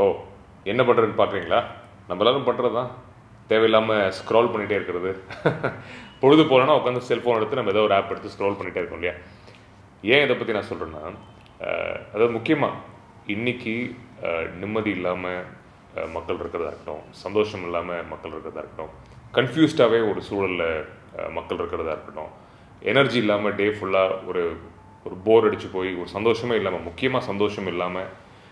ஓ என்ன பண்ணுறதுன்னு பார்க்குறீங்களா நம்ம எல்லாரும் பண்ணுறது தான் தேவையில்லாமல் ஸ்க்ரால் பண்ணிகிட்டே இருக்கிறது பொழுது போலனா உட்காந்து செல்ஃபோன் எடுத்து நம்ம ஏதோ ஒரு ஆப் எடுத்து ஸ்க்ரால் பண்ணிகிட்டே இருக்கோம் இல்லையா ஏன் இதை பற்றி நான் சொல்கிறேன்னா அதாவது முக்கியமாக இன்னைக்கு அஹ், நிம்மதி இல்லாமல் மக்கள் இருக்கிறதா இருக்கட்டும் சந்தோஷம் இல்லாமல் மக்கள் இருக்கிறதா இருக்கட்டும் கன்ஃபியூஸ்டாகவே ஒரு சூழலில் மக்கள் இருக்கிறதா இருக்கட்டும் எனர்ஜி இல்லாமல் டே ஃபுல்லாக ஒரு ஒரு போர் அடிச்சு போய் ஒரு சந்தோஷமே இல்லாமல் முக்கியமாக சந்தோஷம் இல்லாமல்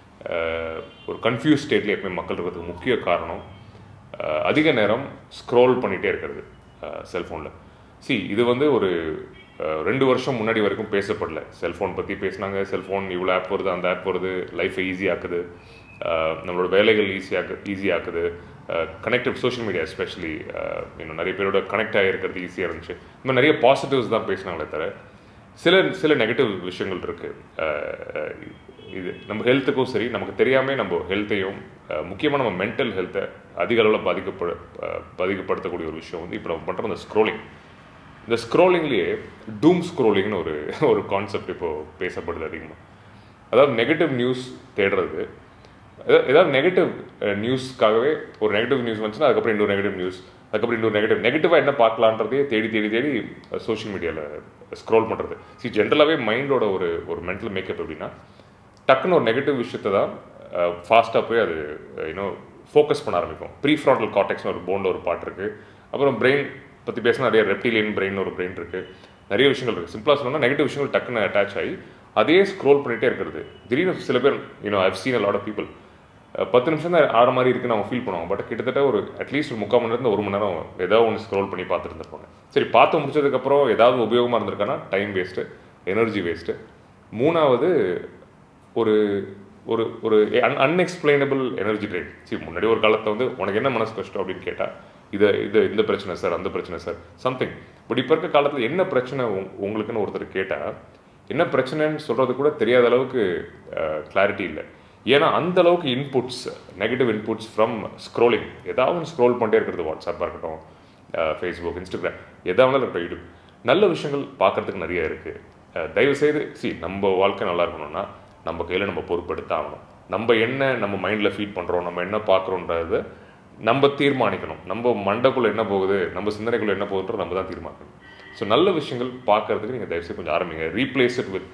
ஒரு கன்ஃபியூஸ் ஸ்டேட்ல எப்பவுமே மக்கள் இருக்கிறதுக்கு முக்கிய காரணம் அஹ், அதிக நேரம் ஸ்க்ரோல் பண்ணிகிட்டே இருக்கிறது செல்ஃபோனில் சி இது வந்து ஒரு அஹ், ரெண்டு வருஷம் முன்னாடி வரைக்கும் பேசப்படல செல்ஃபோன் பற்றி பேசினாங்க செல்ஃபோன் இவ்வளோ ஆப் வருது அந்த ஆப் வருது லைஃப்பை ஈஸியாக்குது அஹ், நம்மளோட வேலைகள் ஈஸியாக்கு ஈஸியாக்குது கனெக்டிவ் சோஷியல் மீடியா எஸ்பெஷலி இன்னும் நிறைய பேரோட கனெக்ட் ஆகிருக்கிறது ஈஸியாக இருந்துச்சு இந்த மாதிரி நிறைய பாசிட்டிவ்ஸ் தான் பேசினாங்களே தவிர சில சில நெகட்டிவ் விஷயங்கள் இருக்குது இது நம்ம ஹெல்த்துக்கும் சரி நமக்கு தெரியாமல் நம்ம ஹெல்த்தையும் முக்கியமாக நம்ம மென்டல் ஹெல்த்தை அதிக அளவில் பாதிக்கப்பட அஹ், பாதிக்கப்படுத்தக்கூடிய ஒரு விஷயம் வந்து இப்போ நம்ம பண்ணுற அந்த ஸ்க்ரோலிங் இந்த ஸ்க்ரோலிங்லேயே டூம் ஸ்க்ரோலிங்னு ஒரு ஒரு கான்செப்ட் இப்போது பேசப்படுது அதிகமாக அதாவது நெகட்டிவ் நியூஸ் தேடுறது ஏதா- ஏதாவது நெகட்டிவ் நியூஸ்க்காகவே ஒரு நெகட்டிவ் நியூஸ் வந்துச்சுன்னா அதுக்கப்புறம் இன்னொரு நெகட்டிவ் நியூஸ் அதுக்கப்புறம் இன்னொரு நெகட்டிவ் நெகட்டிவாக என்ன பார்க்கலான்றதையே தேடி தேடி தேடி சோஷியல் மீடியாவில் ஸ்க்ரோல் பண்ணுறது சி ஜென்ரலாகவே மைண்டோட ஒரு ஒரு மென்டல் மேக்கப் எப்படின்னா டக்குன்னு ஒரு நெகட்டிவ் விஷயத்தை தான் ஃபாஸ்ட்டாக போய் அது இன்னும் ஃபோக்கஸ் பண்ண ஆரம்பிக்கும் ப்ரீ ஃப்ராண்டல் காட்டெக்ஸ்னு ஒரு போனில் ஒரு பாட்டு இருக்குது அப்புறம் பிரெயின் பற்றி பேசினா நிறைய ரெப்டிலியன் பிரெயின் ஒரு பிரெயின் இருக்குது நிறைய விஷயங்கள் இருக்குது சிம்பிளாக சொல்லணும்னா நெகட்டிவ் விஷயங்கள் டக்குன்னு அட்டாச் ஆகி அதே ஸ்க்ரோல் பண்ணிகிட்டே இருக்கிறது திடீர்னு சில பேர் you know I've seen lot of people பத்து நிமிஷம் தான் ஆறு மாதிரி இருக்குன்னு அவங்க ஃபீல் பண்ணுவாங்க பட் கிட்டத்தட்ட ஒரு அட்லீஸ்ட் ஒரு முக்கால் மணி நேரத்துல ஒரு மணி நேரம் ஏதாவது ஒன்று ஸ்க்ரோல் பண்ணி பார்த்துட்டு இருந்திருப்பாங்க சரி பார்த்து முடிச்சதுக்கப்புறம் ஏதாவது உபயோகமாக இருந்திருக்கானா டைம் வேஸ்ட்டு எனர்ஜி வேஸ்ட்டு மூணாவது ஒரு ஒரு ஒரு அன் அன்எக்ஸ்பிளைனபிள் எனர்ஜி ட்ரெயின் சரி முன்னாடி ஒரு காலத்தில் வந்து உனக்கு என்ன மனசு கஷ்டம் அப்படின்னு கேட்டால் இது இது இந்த பிரச்சனை சார் அந்த பிரச்சனை சார் சம்திங் பட் இப்போ இருக்க காலத்தில் என்ன பிரச்சனை உங்- உங்களுக்குன்னு ஒருத்தர் கேட்டால் என்ன பிரச்சனைன்னு சொல்கிறது கூட தெரியாத அளவுக்கு கிளாரிட்டி இல்லை ஏன்னா அந்த அளவுக்கு inputs negative inputs from scrolling ஏதாவது ஒன்று ஸ்க்ரோல் பண்ணிட்டே இருக்கிறது வாட்ஸ்அப்பாக இருக்கட்டும் ஃபேஸ்புக் இன்ஸ்டாகிராம் எதாவது இருக்கட்டும் யூடியூப் நல்ல விஷயங்கள் பார்க்கறதுக்கு நிறைய இருக்குது தயவு செய்து சி நம்ம வாழ்க்கை நல்லா இருக்கணும்னா நம்ம கையில் நம்ம பொறுப்பெடுத்து ஆகணும் நம்ம என்ன நம்ம மைண்டில் ஃபீட் பண்ணுறோம் நம்ம என்ன பார்க்குறோன்றத நம்ம தீர்மானிக்கணும் நம்ம மண்டைக்குள்ளே என்ன போகுது நம்ம சிந்தனைக்குள்ளே என்ன போகுதுன்றது நம்ம தான் தீர்மானிக்கணும் ஸோ நல்ல விஷயங்கள் பார்க்கறதுக்கு நீங்கள் தயவுசெய்து கொஞ்சம் ஆரம்பிங்க ரீப்ளேஸ் இட் வித்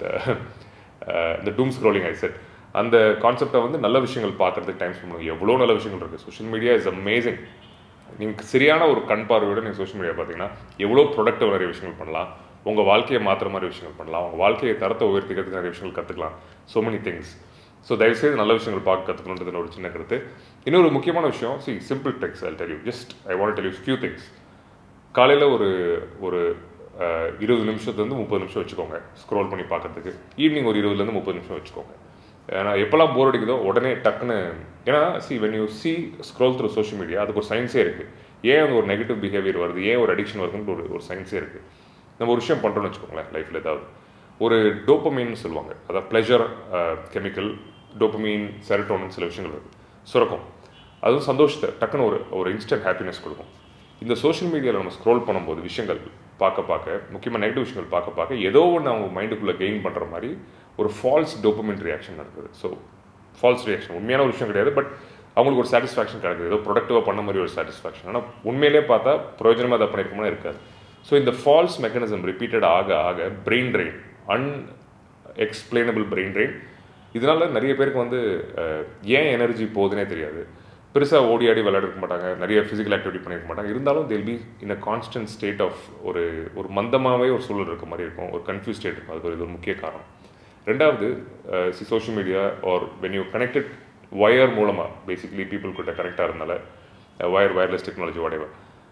இந்த டூம் ஸ்க்ரோலிங் ஐ செட் அந்த கான்செப்டை வந்து நல்ல விஷயங்கள் பார்க்கறதுக்கு டைம் ஸ்பெண்ட் பண்ணுங்க எவ்வளோ நல்ல விஷயங்கள் இருக்குது சோஷியல் மீடியா இஸ் அமேசிங் நீங்கள் சரியான ஒரு கண் பார்வையோட நீங்கள் சோஷியல் மீடியா பார்த்தீங்கன்னா எவ்வளோ ப்ரொடக்டிவ் நிறைய விஷயங்கள் பண்ணலாம் உங்கள் வாழ்க்கையை மாற்றுற மாதிரி விஷயங்கள் பண்ணலாம் உங்கள் வாழ்க்கையை தரத்தை உயர்த்திக்கிறதுக்கு நிறைய விஷயங்கள் கற்றுக்கலாம் so many திங்ஸ் ஸோ தயவுசெய்து நல்ல விஷயங்கள் பார்க்க கற்றுக்கணுன்றது ஒரு சின்ன கருத்து இன்னொரு முக்கியமான விஷயம் சி simple text I tell you just I want tell you few things காலையில் ஒரு ஒரு அஹ், இருபது நிமிஷத்துலேருந்து முப்பது நிமிஷம் வச்சுக்கோங்க ஸ்க்ரோல் பண்ணி பார்க்கறதுக்கு ஈவினிங் ஒரு இருபதுலேருந்து முப்பது நிமிஷம் வச்சுக்கோங்க ஏன்னா எப்போல்லாம் போர் அடிக்குதோ உடனே டக்குன்னு ஏன்னா see when you see scroll through social media அதுக்கு ஒரு சயின்ஸே இருக்குது ஏன் அது ஒரு நெகட்டிவ் பிஹேவியர் வருது ஏன் ஒரு அடிக்ஷன் வருதுன்னு ஒரு ஒரு சயின்ஸே இருக்குது நம்ம ஒரு விஷயம் பண்ணுறோம்னு வச்சுக்கோங்களேன் லைஃப்பில் ஏதாவது ஒரு டோப்பமீன் சொல்லுவாங்க அதாவது ப்ளெஷர் கெமிக்கல் டோப்பமீன் செரட்டோனின் சில விஷயங்கள் இருக்குது சுரக்கும் அதுவும் சந்தோஷத்தை டக்குன்னு ஒரு ஒரு இன்ஸ்டன்ட் ஹாப்பினஸ் கொடுக்கும் இந்த சோஷியல் மீடியாவில் நம்ம ஸ்க்ரோல் பண்ணும்போது விஷயங்கள் பார்க்க பார்க்க முக்கியமாக நெகட்டிவ் விஷயங்கள் பார்க்க பார்க்க ஏதோ ஒன்று அவங்க மைண்டுக்குள்ளே கெயின் பண்ணுற மாதிரி ஒரு ஃபால்ஸ் டோப்பமின் ரியாக்ஷன் நடக்குது ஸோ ஃபால்ஸ் ரியாக்ஷன் உண்மையான ஒரு விஷயம் கிடையாது பட் அவங்களுக்கு ஒரு சாட்டிஸ்ஃபேக்ஷன் கிடைக்குது ஏதோ ப்ரொடக்டிவாக பண்ண மாதிரி ஒரு சாட்டிஸ்ஃபேக்ஷன் ஆனால் உண்மையிலே பார்த்தா பிரயோஜனமாக அதை பண்ணியிருக்கோம்னா இருக்காது ஸோ இந்த ஃபால்ஸ் மெக்கானிசம் ரிப்பீட்டட் ஆக ஆக brain train unexplainable brain train இதனால நிறைய பேருக்கு வந்து அஹ், ஏன் எனர்ஜி போகுதுன்னே தெரியாது பெருசாக ஓடி ஆடி விளையாடிருக்க மாட்டாங்க நிறைய ஃபிசிக்கல் ஆக்டிவிட்டி பண்ணியிருக்க மாட்டாங்க இருந்தாலும் they'll be in a constant state of ஒரு ஒரு மந்தமாகவே ஒரு சூழல் இருக்க மாதிரி இருக்கும் ஒரு கன்ஃபியூஸ் ஸ்டேட் இருக்கும் அது ஒரு இது ஒரு முக்கிய காரணம் ரெண்டாவது social media are when you connected wire மூலமாக பேசிக்கலி பீப்புள் கிட்ட கனெக்டாக இருந்தால ஒயர் வயர்லெஸ் டெக்னாலஜி whatever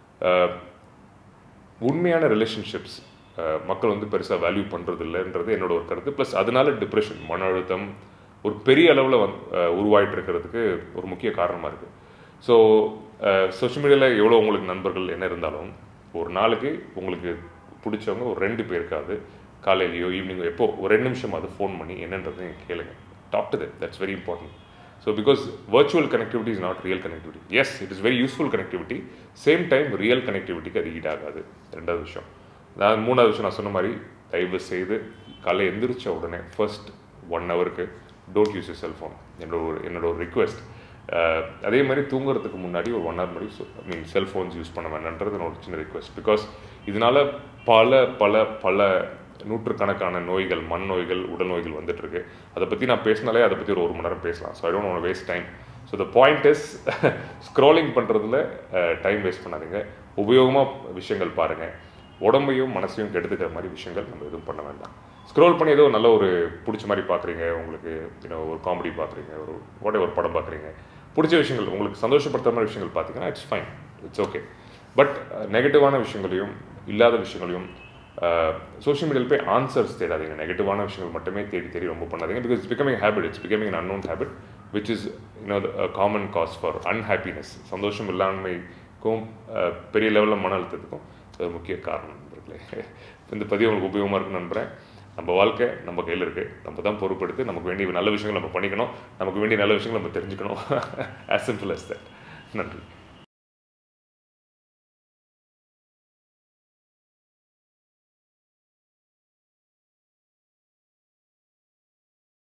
உண்மையான ரிலேஷன்ஷிப்ஸ் மக்கள் வந்து பெருசாக வேல்யூ பண்ணுறது இல்லைன்றது என்னோட ஒரு கருத்து ப்ளஸ் அதனால டிப்ரெஷன் மன அழுத்தம் ஒரு பெரிய அளவில் வந்து அஹ், உருவாயிட்டு இருக்கிறதுக்கு ஒரு முக்கிய காரணமாக இருக்குது ஸோ சோஷியல் மீடியாவில் எவ்வளோ உங்களுக்கு நண்பர்கள் என்ன இருந்தாலும் ஒரு நாளுக்கு உங்களுக்கு பிடிச்சவங்க ஒரு ரெண்டு பேருக்காவது காலையிலையோ ஈவினிங்கோ எப்போ ஒரு ரெண்டு நிமிஷமாவது ஃபோன் பண்ணி என்னன்றது நீங்க கேளுங்க talk to that's very important so because virtual connectivity is not real connectivity yes it is very useful connectivity same time real கனெக்டிவிட்டிக்கு அது ஈடாகாது ரெண்டாவது விஷயம் நான் மூணாவது விஷயம் நான் சொன்ன மாதிரி தயவு செய்து காலையில் எந்திரிச்ச உடனே ஃபர்ஸ்ட் ஒன் ஹவருக்கு டோன்ட் யூஸ் யூர் செல்ஃபோன் என்னோட ஒரு என்னோட ஒரு ரிக்வெஸ்ட் அஹ், அதே மாதிரி தூங்குறதுக்கு முன்னாடி ஒரு ஒன் ஹவர் முன்னாடி ஐ மீன் செல்ஃபோன்ஸ் யூஸ் பண்ண வேண்டான்றது என்னோட சின்ன ரிக்வெஸ்ட் பிகாஸ் இதனால பல பல பல நூற்றுக்கணக்கான நோய்கள் மண் நோய்கள் உடல் நோய்கள் வந்துட்டு இருக்கு அதை பற்றி நான் பேசினாலே அதை பற்றி ஒரு ஒரு மணி நேரம் பேசலாம் so I don't want waste time so the point is scrolling பண்ணுறதுல டைம் வேஸ்ட் பண்ணாதீங்க உபயோகமாக விஷயங்கள் பாருங்கள் உடம்பையும் மனசையும் கெடுத்துக்கிற மாதிரி விஷயங்கள் நம்ம எதுவும் பண்ண வேண்டாம் ஸ்க்ரோல் பண்ணி ஏதோ நல்ல ஒரு பிடிச்ச மாதிரி பார்க்குறீங்க உங்களுக்கு you ஒரு காமெடி பார்க்குறீங்க ஒரு ஓட ஒரு படம் பார்க்குறீங்க பிடிச்ச விஷயங்கள் உங்களுக்கு சந்தோஷப்படுத்துற மாதிரி விஷயங்கள் பார்த்தீங்கன்னா it's fine it's okay but நெகட்டிவான விஷயங்களையும் இல்லாத விஷயங்களையும் சோஷியல் மீடியாவில் போய் ஆன்சர்ஸ் தேடாதீங்க நெகட்டிவான விஷயங்கள் மட்டுமே தேடி தேடி ரொம்ப பண்ணாதீங்க because it's becoming habit it's becoming an unknown habit which is you know common cause for unhappiness சந்தோஷம் இல்லாமைக்கும் uh, பெரிய லெவலில் மன அழுத்தத்துக்கும் அது முக்கிய காரணம் நண்பர்களே இந்த பதிவு உங்களுக்கு உபயோகமாக இருக்குன்னு நம்புகிறேன் நம்ம வாழ்க்கை நம்ம கையில் இருக்குது நம்ம தான் பொறுப்பெடுத்து நமக்கு வேண்டிய நல்ல விஷயங்கள் நம்ம பண்ணிக்கணும் நமக்கு வேண்டிய நல்ல விஷயங்கள் நம்ம தெரிஞ்சுக்கணும் as simple as that நன்றி